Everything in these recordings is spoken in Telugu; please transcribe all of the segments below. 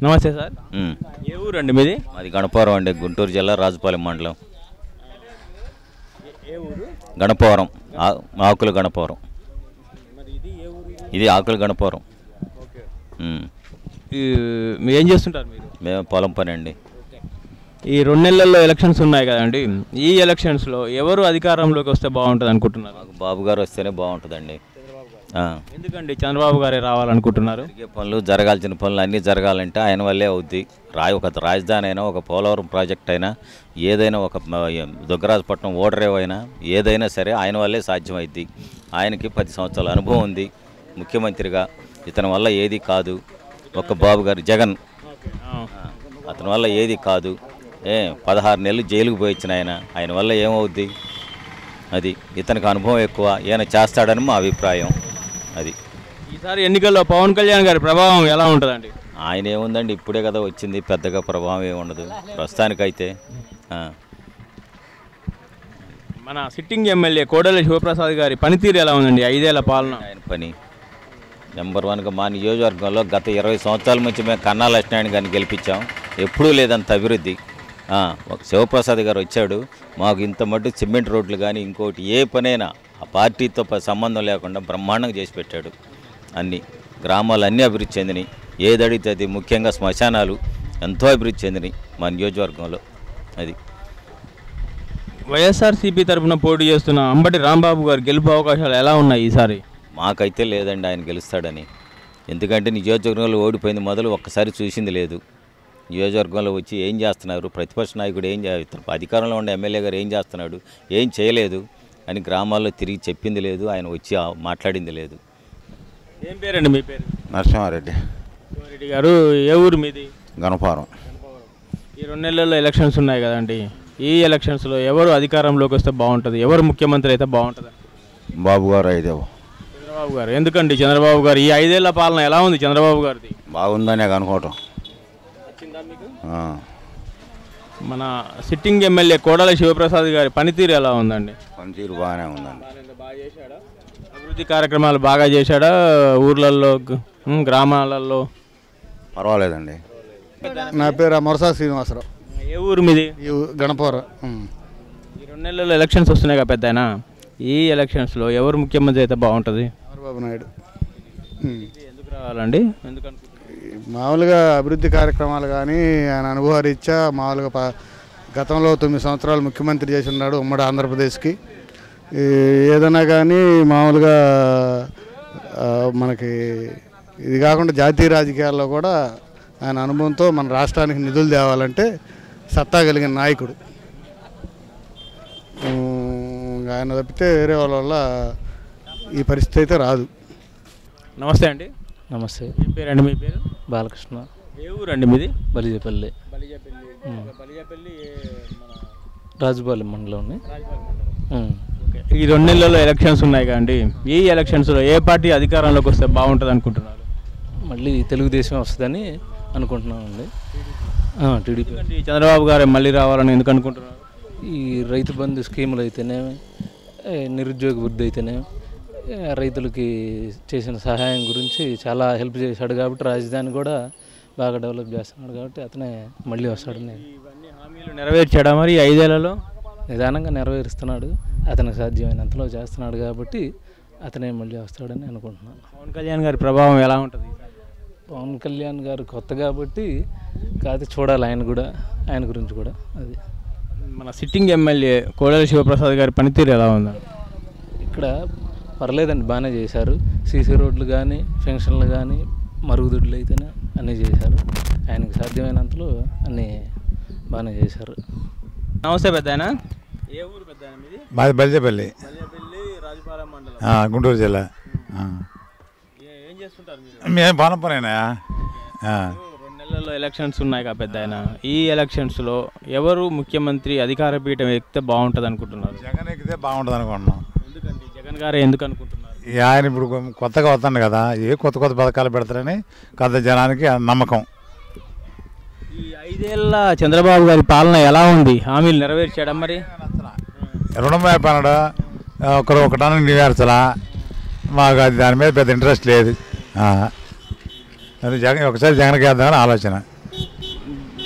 నమస్తే సార్ ఉమ్. ఏ ఊరండి మీది మాది గణపవరం అండి గుంటూరు జిల్లా రాజుపాలెం మండలం ఏ ఊరు గణపవరం ఆ- ఆకుల గణపవరం మరి ఇది ఏ ఊరు ఇది ఆకుల గణపవరం ఓకే ఉమ్. మీరు ఏం చేస్తుంటారు మీరు మేము పొలం పని అండి ఈ రెండు నెలల్లో ఎలక్షన్స్ ఉన్నాయి కదండి ఈ ఎలక్షన్స్లో ఎవరు అధికారంలోకి వస్తే బాగుంటుంది అనుకుంటున్నారు మాకు బాబు గారు వస్తేనే బాగుంటుందండి ఆ. ఎందుకండి చంద్రబాబు గారే రావాలనుకుంటున్నారు జరిగే పనులు జరగాల్సిన పనులు అన్నీ జరగాలంటే ఆయన వల్లే అవుద్ది రాయి ఒక రాజధాని అయినా ఒక పోలవరం ప్రాజెక్ట్ అయినా ఏదైనా ఒక మ- దుగ్గరాజపట్నం ఓడరేవ్ అయినా ఏదైనా సరే ఆయన వల్లే సాధ్యమైద్ది ఆయనకి పది సంవత్సరాల అనుభవం ఉంది ముఖ్యమంత్రిగా ఇతని వల్ల ఏది కాదు ఒక బాబు గారు జగన్ ఆ, అతని వల్ల ఏది కాదు ఏ పదహారు నెలలు జైలుకు పోయి వచ్చిన ఆయన ఆయన వల్ల ఏమవుద్ది అది ఇతనికి అనుభవం ఎక్కువ ఈయన చేస్తాడని మా అభిప్రాయం అది ఈసారి ఎన్నికల్లో పవన్ కళ్యాణ్ గారి ప్రభావం ఎలా ఉంటుందండి ఆయన ఏముందండి ఇప్పుడే కదా వచ్చింది పెద్దగా ప్రభావం ఏమి ఉండదు ప్రస్తుతానికైతే ఆ, మన సిట్టింగ్ ఎమ్మెల్యే కోడెల శివప్రసాద్ గారి పనితీరు ఎలా ఉందండి ఐదేళ్ల పాలన ఆయన పని నెంబర్ వన్గా మా నియోజకవర్గంలో గత ఇరవై సంవత్సరాల నుంచి మేము కన్నా లక్ష్మణ్ గారిని గెలిపించాం ఎప్పుడూ లేదంత అభివృద్ధి ఆ, ఒక శివప్రసాద్ గారు వచ్చాడు మాకు ఇంత మట్టు సిమెంట్ రోడ్లు కానీ ఇంకోటి ఏ పనైనా ఆ పార్టీతో ప- సంబంధం లేకుండా బ్రహ్మాండంగా చేసి పెట్టాడు అన్ని గ్రామాలు అన్నీ అభివృద్ధి చెందినాయి ఏది అడిగితే అది ముఖ్యంగా శ్మశానాలు ఎంతో అభివృద్ధి చెందినాయి మా నియోజకవర్గంలో అది వైఎస్ఆర్సీపీ తరఫున పోటీ చేస్తున్న అంబటి రాంబాబు గారి గెలుపు అవకాశాలు ఎలా ఉన్నాయి ఈసారి మాకైతే లేదండి ఆయన గెలుస్తాడని ఎందుకంటే నియోజకవర్గంలో ఓడిపోయింది మొదలు ఒక్కసారి చూసింది లేదు నియోజకవర్గంలో వచ్చి ఏం చేస్తున్నారు ప్రతిపక్ష నాయకుడు ఏం చే- ఇతను అధికారంలో ఉన్న ఎమ్మెల్యే గారు ఏం చేస్తున్నాడు ఏం చేయలేదు అని గ్రామాల్లో తిరిగి చెప్పింది లేదు ఆయన వచ్చి ఆ- మాట్లాడింది లేదు ఏం పేరండి మీ పేరు నరసింహారెడ్డి రెడ్డి గారు ఏ ఊరు మీది గణపారం ఈ రెండు నెలల్లో ఎలక్షన్స్ ఉన్నాయి కదండి ఈ ఎలక్షన్స్లో ఎవరు అధికారంలోకి వస్తే బాగుంటుంది ఎవరు ముఖ్యమంత్రి అయితే బాగుంటుంది బాబు గారు అయితే చంద్రబాబు గారు ఎందుకండి చంద్రబాబు గారు ఈ ఐదేళ్ల పాలన ఎలా ఉంది చంద్రబాబు గారిది బాగుందనే అనుకోవటం ఆ. మన సిట్టింగ్ ఎమ్మెల్యే కోడల శివప్రసాద్ గారి పనితీరు ఎలా ఉందండి పనితీరు బాగానే ఉందండి అభివృద్ధి కార్యక్రమాలు బాగా చేశాడా ఊర్లలో గ- ఉమ్, గ్రామాలలో పర్వాలేదండి నా పేరు మొరసా శ్రీనివాసరావు ఏ ఊరు మీది ఈ ఊ- గణపవరం ఉమ్. ఈ రెండు నెలల్లో ఎలక్షన్స్ వస్తున్నాయి కదా పెద్ద ఈ ఎలక్షన్స్లో ఎవరు ముఖ్యమంత్రి అయితే బాగుంటుంది చంద్రబాబు నాయుడు ఉమ్. ఎందుకు రావాలండి ఎందుకు అనుకుంటున్నారు ఈ మామూలుగా అభివృద్ధి కార్యక్రమాలు కానీ ఆయన అనుభవరీత్యా మామూలుగా ప- గతంలో తొమ్మిది సంవత్సరాలు ముఖ్యమంత్రి చేసి ఉన్నాడు ఉమ్మడి ఆంధ్రప్రదేశ్కి ఈ ఏదైనా కానీ మామూలుగా ఆ, మనకి ఇది కాకుండా జాతీయ రాజకీయాల్లో కూడా ఆయన అనుభవంతో మన రాష్ట్రానికి నిధులు తేవాలంటే సత్తా కలిగిన నాయకుడు ఉమ్, ఆయన తప్పితే వేరే వాళ్ళ వల్ల ఈ పరిస్థితి అయితే రాదు నమస్తే అండి నమస్తే ఏం పేరండి మీ పేరు బాలకృష్ణ ఏ ఊరండి మీది బలిజపల్లి బలిజపల్లి రాజుపాలెం మండలంని ఉమ్. ఈ రెండు నెలల్లో ఎలక్షన్స్ ఉన్నాయి కదండి ఈ ఎలక్షన్స్లో ఏ పార్టీ అధికారంలోకి వస్తే బాగుంటుంది అనుకుంటున్నారు మళ్ళీ తెలుగుదేశం వస్తుందని అనుకుంటున్నామండి ఆ, టీడీపీ ఎందుకంటే ఈ చంద్రబాబు గారే మళ్ళీ రావాలని ఎందుకు అనుకుంటున్నారు ఈ రైతు బంధు స్కీములు అయితేనే ఏ, నిరుద్యోగ వృద్ధి అయితేనే ఏ, రైతులకి చేసిన సహాయం గురించి చాలా హెల్ప్ చేశాడు కాబట్టి రాజధాని కూడా బాగా డెవలప్ చేస్తున్నాడు కాబట్టి అతనే మళ్ళీ వస్తాడని ఇవన్నీ హామీలు నెరవేర్చాడా మరి ఈ ఐదేళ్లలో నిదానంగా నెరవేరుస్తున్నాడు అతనికి సాధ్యమైనంతలో చేస్తున్నాడు కాబట్టి అతనే మళ్ళీ వస్తాడని అనుకుంటున్నాను పవన్ కళ్యాణ్ గారి ప్రభావం ఎలా ఉంటుంది పవన్ కళ్యాణ్ గారు కొత్త కాబట్టి కాదు చూడాలి ఆయన కూడా ఆయన గురించి కూడా అది మన సిట్టింగ్ ఎమ్మెల్యే కోడెల శివప్రసాద్ గారి పనితీరు ఎలా ఉందండి ఇక్కడ పర్లేదండి బాగానే చేశారు సీసీ రోడ్లు కానీ ఫంక్షన్లు కానీ మరుగుదొడ్లు అయితేనే అన్నీ చేశారు ఆయనకు సాధ్యమైనంతలో అన్నీ బాగానే చేశారు నమస్తే పెద్ద ఏ ఊరు పెద్ద మీది మాది బలిజపల్లి బల్లిపల్లి రాజపాలెం మండలం ఆ, గుంటూరు జిల్లా ఆ. ఏ- ఏం చేస్తుంటారు మీరు మేము పొలం పనేనా ఆ. రెండు నెలల్లో ఎలక్షన్స్ ఉన్నాయి కదా పెద్ద ఈ ఎలక్షన్స్లో ఎవరు ముఖ్యమంత్రి అధికార పీఠం ఎక్కితే బాగుంటుంది అనుకుంటున్నారు జగన్ ఎక్కితే బాగుంటుంది అనుకుంటున్నాం ఎందుకండి జగన్ గారే ఎందుకు అనుకుంటున్నారు ఈ ఆయన ఇప్పుడు కొ- కొత్తగా వస్తాడు కదా ఏ కొత్త కొత్త పథకాలు పెడతారని కొత్త జనానికి ఆ నమ్మకం ఈ ఐదేళ్ల చంద్రబాబు గారి పాలన ఎలా ఉంది హామీలు నెరవేర్చాడా మరి రుణం అయిపోయినాడు ఒకరు ఒకటానికి నెరవేర్చలా మాకు అది దాని మీద పెద్ద ఇంట్రెస్ట్ లేదు ఆ. అది జగన్ ఒకసారి జగన్కి వేద్దామని ఆలోచన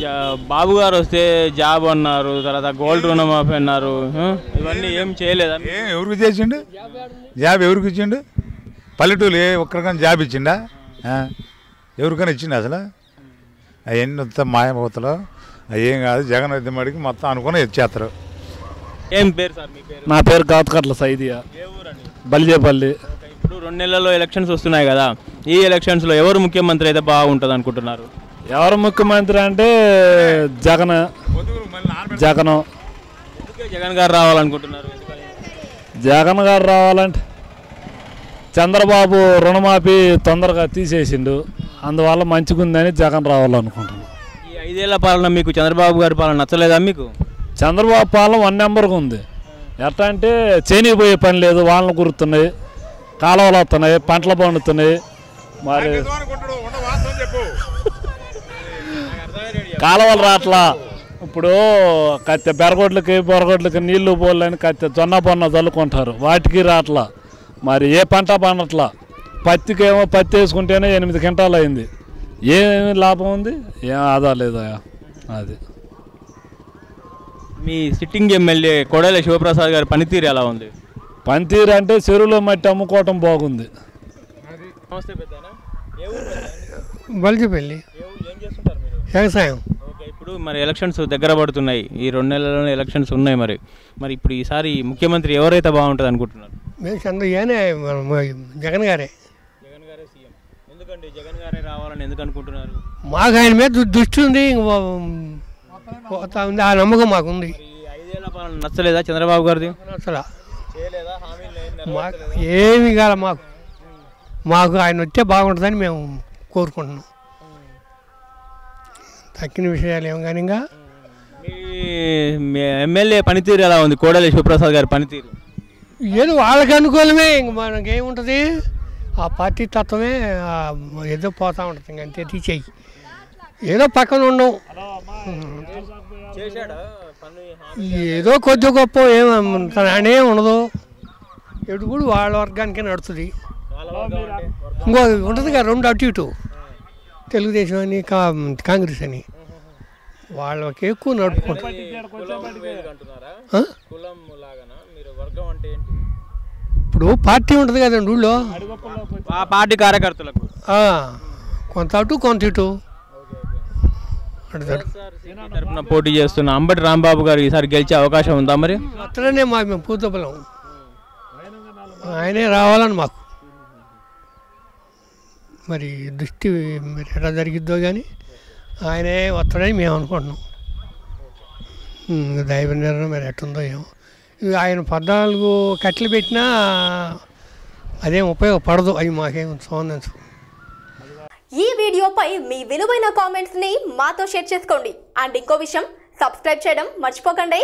జా బాబు గారు వస్తే జాబ్ అన్నారు తర్వాత గోల్డ్ రుణమాఫీ అన్నారు ఆ? ఇవన్నీ ఏం చేయలేదా ఏం ఎవరికి చేసిండు జాబ్ ఎవరికి ఇచ్చిండు పల్లెటూరు ఏ ఒక్కరికైనా జాబ్ ఇచ్చిండా ఆ? ఎవరికైనా ఇచ్చిండు అసలు అవన్నీ మొత్తం మాయమూతలు అవి ఏం కాదు జగన్ మడికి మొత్తం అనుకుని ఇచ్చేస్తారు ఏం పేరు సార్ మీ పేరు నా పేరు కాతకట్ల సైదియా ఏ ఊరండి బలిజేపల్లి ఓకే, ఇప్పుడు రెండు నెలల్లో ఎలక్షన్స్ వస్తున్నాయి కదా ఈ ఎలక్షన్స్లో ఎవరు ముఖ్యమంత్రి అయితే బాగుంటుంది అనుకుంటున్నారు ఎవరు ముఖ్యమంత్రి అంటే జగన్ జగన్ ఎందుకే జగన్ గారు రావాలనుకుంటున్నారు ఎందుకని? జగన్ గారు రావాలంటే చంద్రబాబు రుణమాఫీ తొందరగా తీసేసిండు అందువల్ల మంచిగుందని జగన్ రావాలనుకుంటున్నాను ఈ ఐదేళ్ల పాలన మీకు చంద్రబాబు గారి పాలన నచ్చలేదా మీకు చంద్రబాబు పాలన వన్ నెంబర్గా ఉంది ఎట్లా అంటే చేనికి పోయే పని లేదు వాళ్ళని కురుతున్నాయి కాలువలు వస్తున్నాయి పంటలు పండుతున్నాయి మరి కాలువలు రాట్లా ఇప్పుడు కత్తె బెరగొడ్లకి బొరగొడ్లకి నీళ్లు పోలని కత్తె జొన్న పొన్న చల్లుకుంటారు వాటికి రాట్లా మరి ఏ పంట పండట్లా పత్తికేమో పత్తి వేసుకుంటేనే ఎనిమిది క్వింటాలు అయింది ఏమి లాభం ఉంది ఏం ఆదా లేదా అది మీ సిట్టింగ్ ఎమ్మెల్యే కొడాలి శివప్రసాద్ గారి పనితీరు ఎలా ఉంది పనితీరు అంటే చెరువులో మట్టి అమ్ముకోవటం బాగుంది నమస్తే పెద్దనా ఏ ఊరు పెద్ద? బలిజిపల్లి ఏ ఊరు- ఏం చేస్తుంటారు మీరు వ్యవసాయం ఓకే ఇప్పుడు మరి ఎలక్షన్స్ దగ్గర పడుతున్నాయి ఈ రెండు నెలల్లో ఎలక్షన్స్ ఉన్నాయి మరి మరి ఇప్పుడు ఈసారి ముఖ్యమంత్రి ఎవరైతే బాగుంటుంది అనుకుంటున్నారు మేము చంద్ర ఈయనే మన మ- జగన్ గారే జగన్ గారే సీఎం ఎందుకండి జగన్ గారే రావాలని ఎందుకు అనుకుంటున్నారు మాకు ఆయన మీద దు- దృష్టి ఉంది ఇంక పో- పోతా ఉంది ఆ నమ్మకం మాకుంది ఈ ఐదేళ్ల పాలన నచ్చలేదా చంద్రబాబు గారిది అసలు చేయలేదా హామీలు ఏం మాకు ఏమి కాల మాకు మాకు ఆయన వస్తే బాగుంటుందని మేము కోరుకుంటున్నాం తక్కిన విషయాలు ఏం కానీ ఇంకా మీ మీ ఎమ్మెల్యే పనితీరు ఎలా ఉంది కోడలి శివప్రసాద్ గారి పనితీరు ఏదో వాళ్ళకి అనుకూలమే ఇంక మనకేముంటుంది ఆ పార్టీ తత్వమే ఆ ఏదో పోతా ఉంటుంది ఇంక అంతే తీసేయి ఏదో పక్కన ఉండవు చేశాడా పని ఏదో కొద్ది గొప్ప ఏం అనే ఉండదు ఎటు కూడా వాళ్ళ వర్గానికే నడుస్తుంది ఇంకో ఉంటుంది కదా రెండు అటు ఇటు తెలుగుదేశం అని కా కాంగ్రెస్ అని వాళ్ళకి ఎక్కువ నడుపుకుంటారు అంటున్నారా ఆ? కులం లాగానా మీరు వర్గం అంటే ఏంటి ఇప్పుడు పార్టీ ఉంటుంది కదండి ఊళ్ళో ఆ పార్టీ కార్యకర్తలకు ఆ, కొంత అటు కొంత ఇటు అడుగుతాడు తరపున పోటీ చేస్తున్న అంబటి రాంబాబు గారు ఈసారి గెలిచే అవకాశం ఉందా మరి అట్లనే మాకు మేము పూతబలం ఆయనే రావాలని మాకు మరి దృష్టి మరి ఎట్లా జరిగిద్దో కానీ ఆయనే వస్తాడని మేము అనుకుంటున్నాం ఉమ్, దైవ నిర్ణయం మరి ఎట్టుందో ఏమో ఇక ఆయన పద్నాలుగు కట్టెలు పెట్టినా అదేం ఉపయోగపడదు అవి మాకేం సంబంధించు ఈ వీడియోపై మీ విలువైన కామెంట్స్ ని మాతో షేర్ చేసుకోండి అండ్ ఇంకో విషయం సబ్స్క్రైబ్ చేయడం మర్చిపోకండి